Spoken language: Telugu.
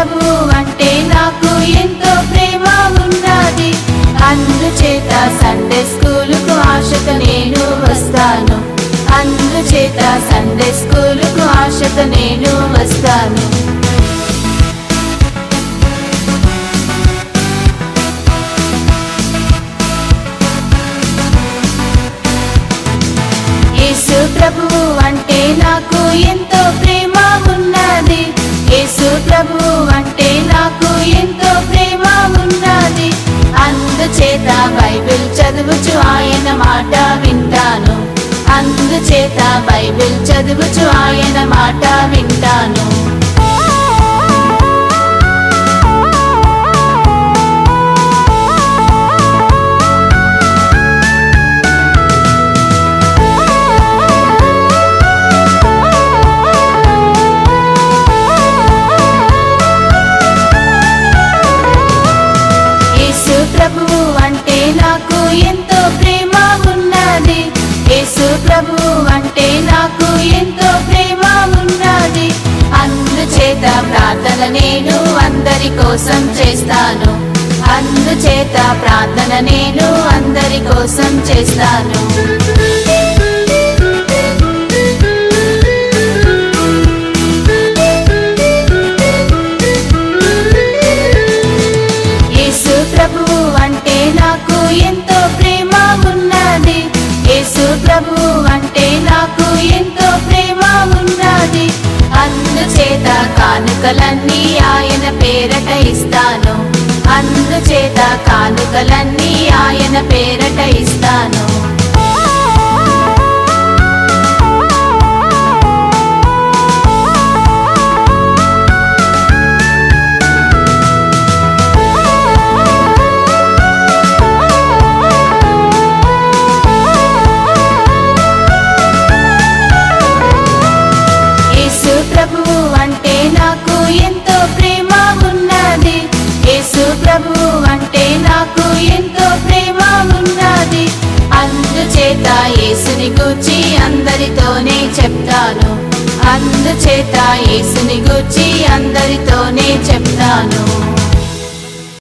ప్రభు అంటే నాకు ఎంతో ప్రేమ ఉన్నది అందుచేత సండే స్కూలుకు ఆశతో నేను వస్తాను అందుచేత సండే స్కూలుకు ఆశతో నేను వస్తాను యేసు ప్రభు అంటే నాకు ఎంతో ప్రేమ ఉన్నది యేసు ప్రభు అంటే నాకు ఎంతో ప్రేమ ఉన్నది అందుచేత బైబిల్ చదువుచు ఆయన మాట వింటాను అందుచేత బైబిల్ చదువుచు ఆయన మాట వింటాను యేసు ప్రభు అంటే నాకు ఎంతో ప్రేమ ఉన్నది యేసు ప్రభు అంటే నాకు ఎంతో ప్రేమ ఉన్నది అందుచేత ప్రార్థన నేను అందరి కోసం చేస్తాను అందుచేత ప్రార్థన నేను అందరి కోసం చేస్తాను యేసు ప్రభు అంటే నాకు ఎంతో ప్రేమ ఉన్నది యేసు ప్రభు అంటే నాకు ఎంతో ప్రేమ ఉన్నది అందుచేత కానుకలన్నీ ఆయన పేరట ఇస్తాను అందుచేత కానుకలన్నీ ఆయన పేరట ఇస్తాను యేసు ప్రభు అంటే నాకు ఎంతో ప్రేమ ఉన్నది యేసు ప్రభు అంటే నాకు ఎంతో ప్రేమ ఉన్నది అందుచేత యేసుని గూర్చి అందరితోనే చెప్తాను అందుచేత యేసుని గూర్చి అందరితోనే చెప్తాను